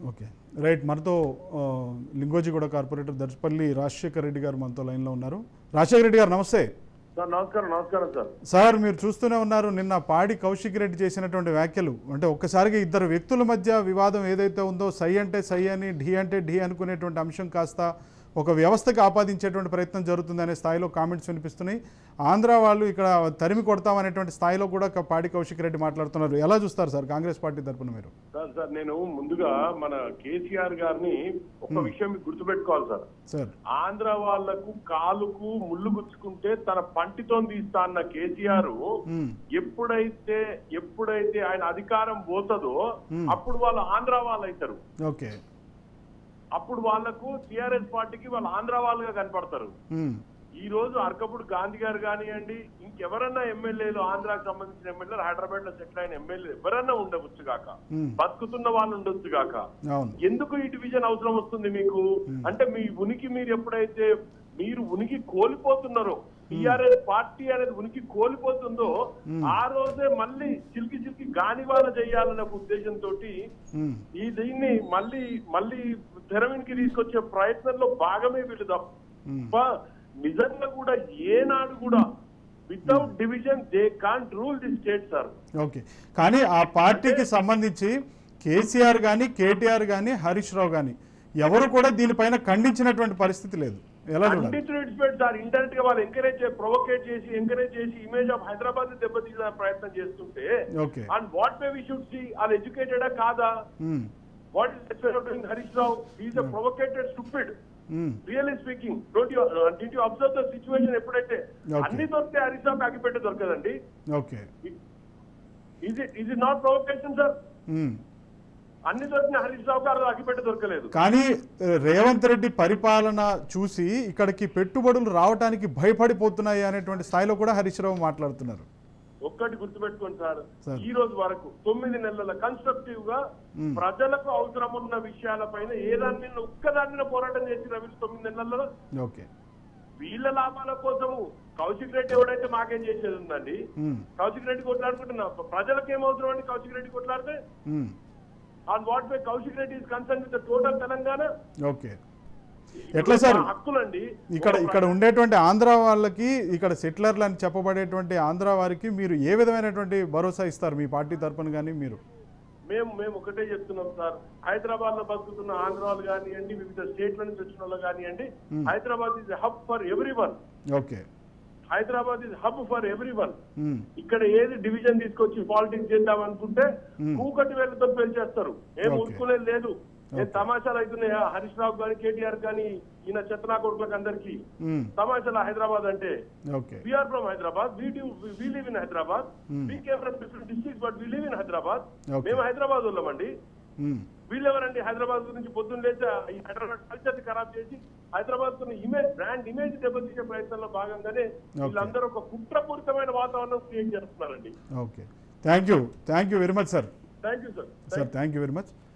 Okay right మనతో ఆ, Lingojiguda corporator Darshapalli Rajashekar Reddy గారు మనతో లైన్లో ఉన్నారు రాజశేఖర్ రెడ్డి గారు నమస్తే సార్ నమస్కారం నమస్కారం సార్ సార్ మీరు చూస్తూనే ఉన్నారు నిన్న పాడి కౌశిక్ రెడ్డి చేసినటువంటి వ్యాఖ్యలు అంటే ఒక్కసారిగా ఇద్దరు వ్యక్తుల మధ్య వివాదం ఏదైతే ఉందో సై అంటే సై అని ఢీ అంటే ఢీ అనుకునేటువంటి అంశం కాస్త ఒక వ్యవస్థకి ఆపాదించేటువంటి ప్రయత్నం జరుగుతుందనే స్థాయిలో కామెంట్స్ వినిపిస్తున్నాయి ఆంధ్ర వాళ్ళు ఇక్కడ తరిమి కొడతామనేటువంటి స్థాయిలో కూడా క- పాడి కౌశిక్ రెడ్డి మాట్లాడుతున్నారు ఎలా చూస్తారు సార్ కాంగ్రెస్ పార్టీ తరపున మీరు సార్ సార్ నేను ముందుగా మన కేసీఆర్ గారిని ఒక విషయం మీకు గుర్తుపెట్టుకోవాలి సార్ సార్ ఆంధ్ర వాళ్లకు కాలుకు ముళ్ళు గుచ్చుకుంటే తన పంటితో తీస్తా అన్న కేసీఆర్ మ్మ్. ఎప్పుడైతే ఎప్పుడైతే ఆయన అధికారం పోతుందో అప్పుడు వాళ్ళు ఆంధ్ర వాళ్ళు అవుతారు ఓకే అప్పుడు వాళ్లకు టిఆర్ఎస్ పార్టీకి వాళ్ళు ఆంధ్ర వాళ్ళుగా కనపడతారు మ్మ్. ఈ రోజు అరకప్పుడు గాంధీ గారు కానివ్వండి ఇంకెవరన్నా ఎమ్మెల్యేలు ఆంధ్రాకి సంబంధించిన ఎమ్మెల్యేలు హైదరాబాద్ లో సెటిల్ అయిన ఎమ్మెల్యే ఎవరన్నా ఉండవచ్చు గాక మ్మ్. బతుకుతున్న వాళ్ళు ఉండొచ్చు గాక అవును ఎందుకు ఈ డివిజన్ అవసరం వస్తుంది మీకు అంటే మీ ఉనికి మీరు ఎప్పుడైతే మీరు ఉనికి కోల్పోతున్నారో టిఆర్ఎస్ పార్టీ అనేది ఉనికి కోల్పోతుందో ఆ రోజే మళ్ళీ చిలికి చిలికి గానివాన చేయాలనే ఒక ఉద్దేశంతో మ్మ్. ఈ దీన్ని మళ్ళీ మళ్ళీ తెరవినికి తీసుకొచ్చే ప్రయత్నంలో భాగమే వీళ్ళు తప్ప నిజంగా కూడా ఏనాడు కూడా without division they can't rule the state sir okay కానీ ఆ పార్టీకి సంబంధించి కేసీఆర్ కానీ కేటీఆర్ కానీ హరీష్ రావు కానీ ఎవరు కూడా దీనిపైన ఖండించినటువంటి పరిస్థితి లేదు ఎలా చూడాలి అన్డిట్రీట్మెంట్ సార్ ఇండైరెక్ట్ గా వాళ్ళు ఎంకరేజ్ ప్రొవోకేట్ చేసి ఎంకరేజ్ చేసి ఇమేజ్ ఆఫ్ హైదరాబాద్ ని దెబ్బతీసే ప్రయత్నం చేస్తుంటే okay and what way we should see వాళ్ళు ఎడ్యుకేటెడా కాదా hmm. What is doing Harish Rao is a provocated stupid hmm. Really speaking don't you didn't you observe the situation ఎప్పుడైతే Okay. అన్ని దొరికితే హరీష్ రావు అగ్గిపెట్టే దొరకదండి okay is it is it not provocation sir hmm. అన్ని దొరికిన హరీష్ రావు గారు అగ్గిపెట్టే దొరకలేదు కానీ ఆ, రేవంత్ రెడ్డి పరిపాలన చూసి ఇక్కడికి పెట్టుబడులు రావడానికి భయపడిపోతున్నాయి అనేటువంటి స్థాయిలో కూడా హరీష్ రావు మాట్లాడుతున్నారు ఒక్కటి గుర్తుపెట్టుకోండి సార్ సార్. ఈ రోజు వరకు తొమ్మిది నెలల కన్స్ట్రక్టివ్ గా మ్మ్. ప్రజలకు అవసరం ఉన్న విషయాలపైన ఏ దాని మీద ఒక్కదాని మీద పోరాటం చేసిన వీళ్ళు తొమ్మిది నెలల్లో ఓకే వీళ్ళ లాభాల కోసము కౌశిక్ రెడ్డి ఎవడైతే మాకేం చేసేది ఉందండి మ్మ్. కౌశిక్ రెడ్డి కొట్లాడుకుంటున్నా ప్రజలకు ఏం అవసరం అండి కౌశిక్ రెడ్డి కొట్లాడితే hmm. On what way Kaushik Reddy is concern with total Telangana okay ఎట్లా సార్? మా హక్కులండి ఇక్కడ ఇక్కడ ఉండేటువంటి ఆంధ్ర వాళ్ళకి ఇక్కడ సెటిలర్లు అని చెప్పబడేటువంటి ఆంధ్ర వారికి మీరు ఏ విధమైనటువంటి భరోసా ఇస్తారు మీ పార్టీ తరపున కానీ మీరు మేము మేము ఒకటే చెప్తున్నాం సార్ హైదరాబాద్ లో బతుకుతున్న ఆంధ్ర వాళ్ళు కానివ్వండి వివిధ స్టేట్ల నుంచి వచ్చిన వాళ్ళు కానివ్వండి Hyderabad is hub for everyone okay Hyderabad is hub for everyone hmm. ఇక్కడ ఏది డివిజన్ తీసుకొచ్చి పాలిటిక్స్ చేద్దాం అనుకుంటే కూకటి వేలతో పెంచేస్తారు ఏం Okay. ఊరుకునేది లేదు నేను Okay. తమాషాలు అవుతున్నాయి హరీష్ రావు కానీ కేటీఆర్ కానీ ఈయన చెత్తనా కొడుకులకు అందరికి మ్మ్. తమాషాలు హైదరాబాద్ అంటే okay we are from Hyderabad we do we live in Hyderabad Hmm. We came from different districts but we live in Hyderabad Okay. మేము హైదరాబాద్ వాళ్ళమండి మ్మ్. వీళ్ళెవరండి హైదరాబాద్ గురించి పొద్దున్న లేచి ఈ హైదరాబాద్ కల్చర్ ఖరాబ్ చేసి హైదరాబాద్ కు ఇమేజ్ బ్రాండ్ ఇమేజ్ దెబ్బతీసే ప్రయత్నంలో భాగంగానే వీళ్ళందరూ ఒక కుట్రపూరితమైన వాతావరణం క్రియేట్ చేస్తున్నారండి okay thank you thank you very much sir thank you sir sir thank you very much